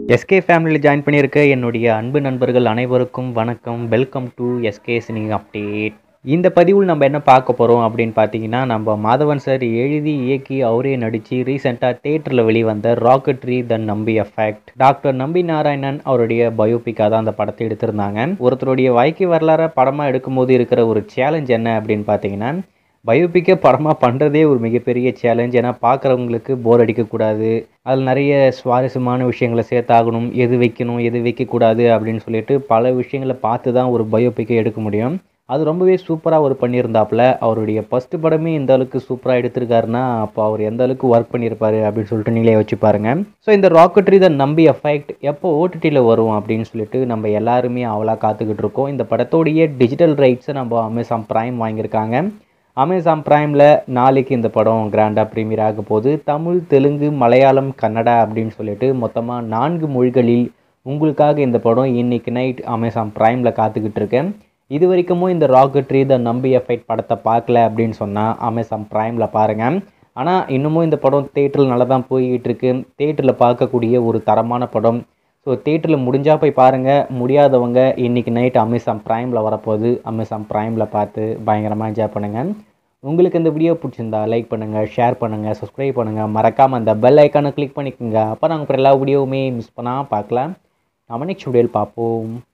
SK ஃபேமிலியில் join பண்ணியிருக்க என்னுடைய அன்பு நண்பர்கள் அனைவருக்கும் வணக்கம் வெல்கம் டு எஸ்கே சினிங் அப்டேட் இந்த பதிவில் நம்ம என்ன பார்க்க போகிறோம் அப்படின்னு பார்த்தீங்கன்னா நம்ம மாதவன் சார் எழுதி இயக்கி அவரே நடித்து ரீசெண்டாக தேட்டரில் வெளிவந்த ராக்கெட்ரி த நம்பி எஃபெக்ட் டாக்டர் நம்பி நாராயணன் அவருடைய பயோபிக்காக தான் அந்த படத்தை எடுத்திருந்தாங்க ஒருத்தருடைய வாழ்க்கை வரலாறை படமாக எடுக்கும்போது இருக்கிற ஒரு சேலஞ்ச் என்ன அப்படின்னு பார்த்தீங்கன்னா பயோபிக்கை படமாக பண்ணுறதே ஒரு மிகப்பெரிய சேலஞ்ச் ஏன்னா பார்க்குறவங்களுக்கு போர் அடிக்கக்கூடாது அதில் நிறைய சுவாரஸ்யமான விஷயங்களை சேர்த்தாகணும் எது வைக்கணும் எது வைக்கக்கூடாது அப்படின்னு சொல்லிட்டு பல விஷயங்களை பார்த்து தான் ஒரு பயோபிக்கை எடுக்க முடியும் அது ரொம்பவே சூப்பராக அவர் பண்ணியிருந்தாப்புல அவருடைய ஃபஸ்ட்டு படமே இந்த அளவுக்கு சூப்பராக எடுத்திருக்காருன்னா அப்போ அவர் எந்த அளவுக்கு ஒர்க் பண்ணியிருப்பாரு அப்படின்னு சொல்லிட்டு நீங்களே வச்சு பாருங்க ஸோ இந்த ராக்கெட்ரி த நம்பி எஃபெக்ட் எப்போ ஓடிடியில் வரும் அப்படின்னு சொல்லிட்டு நம்ம எல்லாருமே அவளாக காத்துக்கிட்டு இருக்கோம் இந்த படத்தோடைய டிஜிட்டல் ரைட்ஸை நம்ம அமேசான் ப்ரைம் வாங்கியிருக்காங்க அமேசான் ப்ரைமில் நாளைக்கு இந்த படம் கிராண்டாக ப்ரீமியர் ஆக போகுது தமிழ் தெலுங்கு மலையாளம் கன்னடா அப்படின்னு சொல்லிட்டு மொத்தமாக நான்கு மொழிகளில் உங்களுக்காக இந்த படம் இன்னைக்கு நைட் அமேசான் ப்ரைமில் காத்துக்கிட்டு இருக்கேன் இது வரைக்கும் இந்த ராக்கெட்ரி த நம்பி எஃபெக்ட் படத்தை பார்க்கல அப்படின்னு சொன்னால் அமேசான் ப்ரைமில் பாருங்கள் ஆனால் இன்னமும் இந்த படம் தேட்டரில் நல்லா தான் போய்கிட்டு இருக்கு தேட்டரில் பார்க்கக்கூடிய ஒரு தரமான படம் ஸோ தேட்டரில் முடிஞ்சால் போய் பாருங்கள் முடியாதவங்க இன்றைக்கி நைட் அமேசான் ப்ரைமில் வரப்போகுது அமேசான் ப்ரைமில் பார்த்து பயங்கரமாக என்ஜாய் பண்ணுங்கள் உங்களுக்கு இந்த வீடியோ பிடிச்சிருந்தா லைக் பண்ணுங்கள் ஷேர் பண்ணுங்கள் சப்ஸ்கிரைப் பண்ணுங்கள் மறக்காமல் அந்த பெல் ஐக்கானை கிளிக் பண்ணிக்கோங்க அப்போ நாங்கள் எல்லா வீடியோவுமே மிஸ் பண்ணால் பார்க்கலாம் நம்ம நெக்ஸ்ட் வீடியோவில் பார்ப்போம்